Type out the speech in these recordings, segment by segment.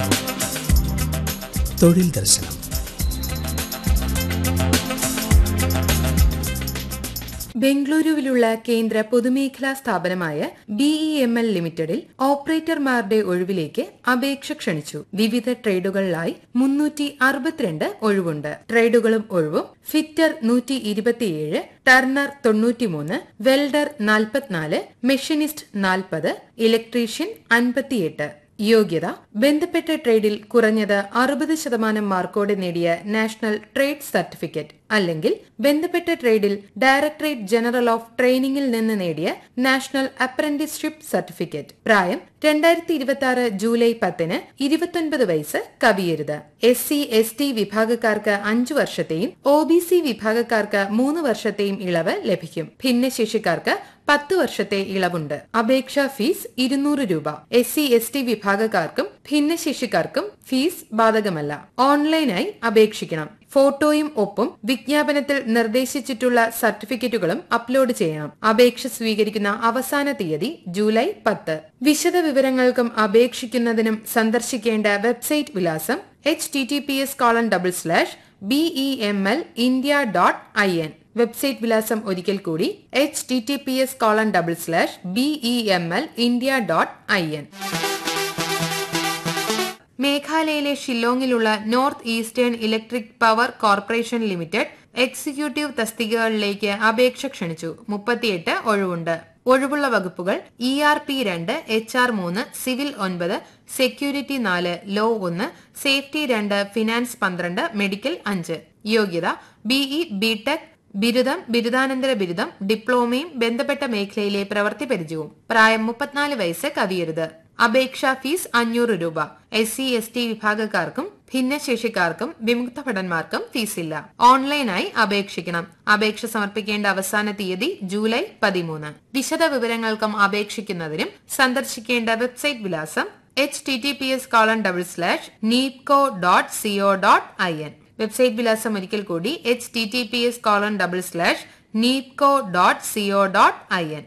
തൊഴിൽ ദർശനം ബംഗളൂരുവിലുള്ള കേന്ദ്ര പൊതുമേഖലാ സ്ഥാപനമായ ബിഇഎംഎൽ ലിമിറ്റഡിൽ ഓപ്പറേറ്റർമാരുടെ ഒഴിവിലേക്ക് അപേക്ഷ ക്ഷണിച്ചു വിവിധ ട്രേഡുകളിലായി മുന്നൂറ്റി അറുപത്തിരണ്ട് ഒഴിവുണ്ട് ട്രേഡുകളും ഒഴിവും ഫിറ്റർ നൂറ്റി ഇരുപത്തിയേഴ് ടർണർ തൊണ്ണൂറ്റിമൂന്ന് വെൽഡർ നാൽപ്പത്തിനാല് മെഷീനിസ്റ്റ് നാൽപ്പത് ഇലക്ട്രീഷ്യൻ അൻപത്തിയെട്ട് യോഗ്യത ബന്ധപ്പെട്ട ട്രേഡിൽ കുറഞ്ഞത് അറുപത് ശതമാനം മാർക്കോടെ നേടിയ നാഷണൽ ട്രേഡ് സർട്ടിഫിക്കറ്റ് അല്ലെങ്കിൽ ബന്ധപ്പെട്ട ട്രേഡിൽ ഡയറക്ടറേറ്റ് ജനറൽ ഓഫ് ട്രെയിനിങ്ങിൽ നിന്ന് നേടിയ നാഷണൽ അപ്രന്റീസ്ഷിപ്പ് സർട്ടിഫിക്കറ്റ് പ്രായം രണ്ടായിരത്തി ഇരുപത്തി ആറ് ജൂലൈ പത്തിന് ഇരുപത്തൊൻപത് വയസ്സ് കവിയരുത് എസ് സി എസ് ടി വിഭാഗക്കാർക്ക് അഞ്ചു വർഷത്തെയും ഒ ബി സി വിഭാഗക്കാർക്ക് മൂന്ന് വർഷത്തെയും ഇളവ് ലഭിക്കും ഭിന്നശേഷിക്കാർക്ക് പത്ത് വർഷത്തെ ഇളവുണ്ട് അപേക്ഷാ ഫീസ് ഇരുന്നൂറ് രൂപ എസ് സി എസ് ടി വിഭാഗക്കാർക്കും ഭിന്നശേഷിക്കാർക്കും ഫീസ് ബാധകമല്ല ഓൺലൈനായി അപേക്ഷിക്കണം ഫോട്ടോയും ഒപ്പും വിജ്ഞാപനത്തിൽ നിർദ്ദേശിച്ചിട്ടുള്ള സർട്ടിഫിക്കറ്റുകളും അപ്ലോഡ് ചെയ്യണം അപേക്ഷ സ്വീകരിക്കുന്ന അവസാന തീയതി ജൂലൈ പത്ത് വിശദ വിവരങ്ങൾക്കും അപേക്ഷിക്കുന്നതിനും സന്ദർശിക്കേണ്ട വെബ്സൈറ്റ് വിലാസം H T T P S colon double slash B E M L India dot I N website വിലാസം ഒരിക്കൽ കൂടി H T T P S colon double slash B E M L India dot I N മേഘാലയയിലെ ഷില്ലോങ്ങിലുള്ള north eastern electric power corporation limited executive തസ്തികകളിലേക്ക് അപേക്ഷ ക്ഷണിച്ചു മുപ്പത്തിയെട്ട് ഒഴിവുണ്ട് ഒഴിവുള്ള വകുപ്പുകൾ ഇ ആർ പി രണ്ട് എച്ച് ആർ മൂന്ന് സിവിൽ ഒൻപത് സെക്യൂരിറ്റി നാല് ലോ ഒന്ന് സേഫ്റ്റി രണ്ട് ഫിനാൻസ് പന്ത്രണ്ട് മെഡിക്കൽ അഞ്ച് യോഗ്യത ബിഇ ബിടെക് ബിരുദം ബിരുദാനന്തര ബിരുദം ഡിപ്ലോമയും ബന്ധപ്പെട്ട മേഖലയിലെ പ്രവൃത്തി പരിചയവും പ്രായം മുപ്പത്തിനാല് വയസ്സ് കവിയരുത് അപേക്ഷാ ഫീസ് അഞ്ഞൂറ് രൂപ എസ് സി എസ് ടി വിഭാഗക്കാർക്കും ഭിന്നശേഷിക്കാർക്കും വിമുക്ത ഭടന്മാർക്കും ഫീസില്ല ഓൺലൈനായി അപേക്ഷിക്കണം അപേക്ഷ സമർപ്പിക്കേണ്ട അവസാന തീയതി ജൂലൈ പതിമൂന്ന് വിശദ വിവരങ്ങൾക്കും അപേക്ഷിക്കുന്നതിനും സന്ദർശിക്കേണ്ട വെബ്സൈറ്റ് വിലാസം H T T P S colon double slash NEEPCO dot CO dot I N website വിലാസം ഒരിക്കൽ കൂടി H T T P S colon double slash NEEPCO dot CO dot I N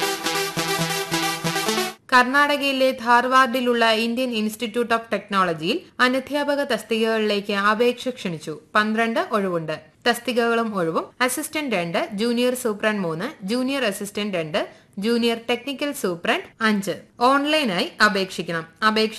കർണാടകയിലെ ധാർവാർഡിലുള്ള ഇന്ത്യൻ ഇൻസ്റ്റിറ്റ്യൂട്ട് ഓഫ് ടെക്നോളജിയിൽ അനധ്യാപക തസ്തികകളിലേക്ക് അപേക്ഷ ക്ഷണിച്ചു പന്ത്രണ്ട് ഒഴിവുണ്ട് തസ്തികകളും ഒഴിവും അസിസ്റ്റന്റ് രണ്ട് ജൂനിയർ സൂപ്രണ്ട് മൂന്ന് ജൂനിയർ അസിസ്റ്റന്റ് രണ്ട് ജൂനിയർ ടെക്നിക്കൽ സൂപ്രണ്ട് അഞ്ച് ഓൺലൈനായി അപേക്ഷിക്കണം അപേക്ഷ